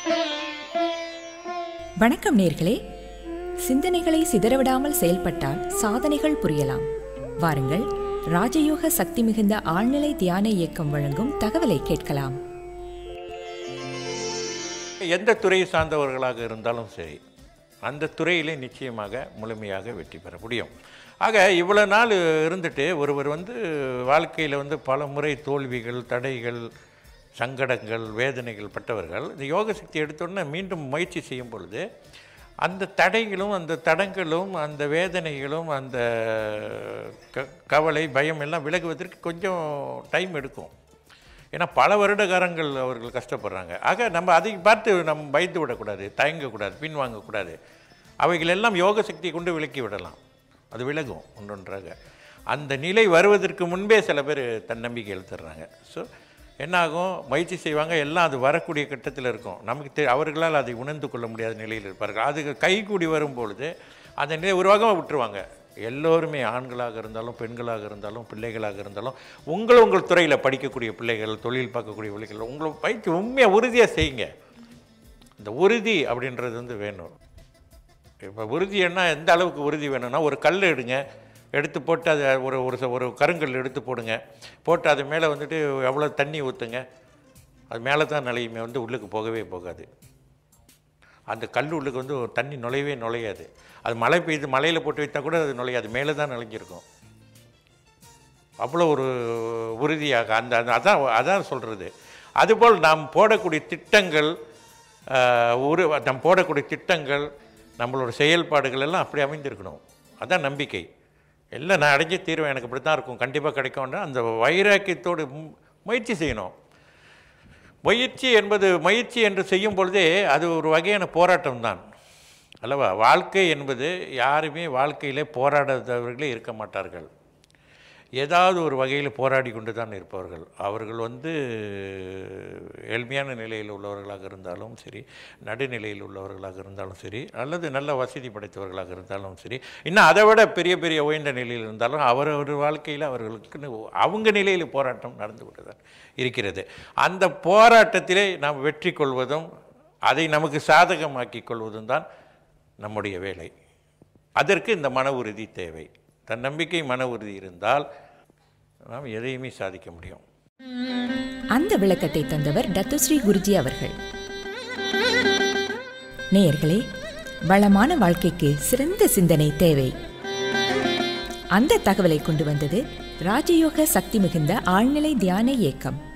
வணக்கம் நேர்களே சிந்தனைகளை சிதறவிடாமல் செயல்பட்டால் சாதனைகள் புரியலாம் வாருங்கள் ராஜயோக சக்தி மிகுந்த ஆழ்நிலை தியான இயக்கம் வழங்கும் தகவலை கேட்கலாம் எந்த துறையை சார்ந்தவர்களாக இருந்தாலும் சரி அந்த துறையிலே நிச்சயமாக முழுமையாக வெற்றி பெற முடியும் ஆக இவ்வளோ நாள் இருந்துட்டு ஒருவர் வந்து வாழ்க்கையில் வந்து பல முறை தோல்விகள் தடைகள் சங்கடங்கள் வேதனைகள் பட்டவர்கள் இந்த யோக சக்தி எடுத்தோடனே மீண்டும் முயற்சி செய்யும் பொழுது அந்த தடைகளும் அந்த தடங்களும் அந்த வேதனைகளும் அந்த க கவலை பயம் எல்லாம் விலகுவதற்கு கொஞ்சம் டைம் எடுக்கும் ஏன்னா பல வருடகாரங்கள் அவர்கள் கஷ்டப்படுறாங்க ஆக நம்ம அதை பார்த்து நம்ம பயந்து விடக்கூடாது தயங்கக்கூடாது பின்வாங்கக்கூடாது அவைகள் எல்லாம் யோக சக்தியை கொண்டு விலக்கி விடலாம் அது விலகும் ஒன்றொன்றாக அந்த நிலை வருவதற்கு முன்பே சில பேர் தன்னம்பிக்கை எழுத்துடுறாங்க ஸோ என்னாகும் முயற்சி செய்வாங்க எல்லாம் அது வரக்கூடிய கட்டத்தில் இருக்கும் நமக்கு தெ அவர்களால் அதை உணர்ந்து கொள்ள முடியாத நிலையில் இருப்பார்கள் அது கைகூடி வரும் பொழுது அந்த நிலை உருவாகமாக விட்டுருவாங்க எல்லோருமே ஆண்களாக இருந்தாலும் பெண்களாக இருந்தாலும் பிள்ளைகளாக இருந்தாலும் உங்கள் உங்கள் துறையில் படிக்கக்கூடிய பிள்ளைகள் தொழில் பார்க்கக்கூடிய பிள்ளைகள் உங்களை பயிற்சி உண்மையாக உறுதியாக செய்யுங்க இந்த உறுதி அப்படின்றது வந்து வேணும் இப்போ உறுதி என்ன எந்த அளவுக்கு உறுதி வேணும்னா ஒரு கல் எடுங்க எடுத்து போட்டு அதை ஒரு ஒரு ச- ஒரு கருங்கல் எடுத்து போடுங்க போட்டு அது மேலே வந்துட்டு எவ்வளோ தண்ணி ஊற்றுங்க அது மேலே தான் நிலையுமே வந்து உள்ளுக்கு போகவே போகாது அந்த கல் உள்ளுக்கு வந்து ஒரு தண்ணி நுழையவே நுழையாது அது மழை பெய்து மலையில் போட்டு வைத்தா கூட அது நுழையாது மேலே தான் நுழைஞ்சிருக்கும் அவ்வளோ ஒரு உறுதியாக அந்த அந்த- அதான் அதான் சொல்கிறது அதுபோல் நாம் போடக்கூடிய திட்டங்கள் ஆஹ், ஒரு நாம் போடக்கூடிய திட்டங்கள் நம்மளோட செயல்பாடுகள் எல்லாம் அப்படி அமைந்திருக்கணும் அதான் நம்பிக்கை எல்லாம் நான் அடைஞ்சே தீர்வேன் எனக்கு இப்படி தான் இருக்கும் கண்டிப்பாக கிடைக்கும்னா அந்த வைராக்கியத்தோடு மு- முயற்சி செய்யணும் முயற்சி என்பது முயற்சி என்று செய்யும் பொழுதே அது ஒரு வகையான போராட்டம் தான் அல்லவா வாழ்க்கை என்பது யாருமே வாழ்க்கையிலே போராடாதவர்களே இருக்க மாட்டார்கள் ஏதாவது ஒரு வகையில் போராடி கொண்டு தான் இருப்பவர்கள் அவர்கள் வந்து ஏழ்மையான நிலையில் உள்ளவர்களாக இருந்தாலும் சரி நடுநிலையில் உள்ளவர்களாக இருந்தாலும் சரி அல்லது நல்ல வசதி படைத்தவர்களாக இருந்தாலும் சரி இன்னும் அதை விட பெரிய பெரிய உயர்ந்த நிலையில் இருந்தாலும் அவரவர் வாழ்க்கையில் அவர்களுக்குன்னு அவங்க நிலையில் போராட்டம் நடந்து கொண்டு தான் இருக்கிறது அந்த போராட்டத்திலே நாம் வெற்றி கொள்வதும் அதை நமக்கு சாதகமாக்கிக் கொள்வதும் தான் நம்முடைய வேலை அதற்கு இந்த மன உறுதி தேவை தன்னம்பிக்கை மன உறுதி இருந்தால் நாம் எதையுமே சாதிக்க முடியும் அந்த விளக்கத்தை தந்தவர் டத்துஸ்ரீ குருஜி அவர்கள் நேயர்களே வளமான வாழ்க்கைக்கு சிறந்த சிந்தனை தேவை அந்த தகவலை கொண்டு வந்தது ராஜயோக சக்தி மிகுந்த ஆழ்நிலை தியான இயக்கம்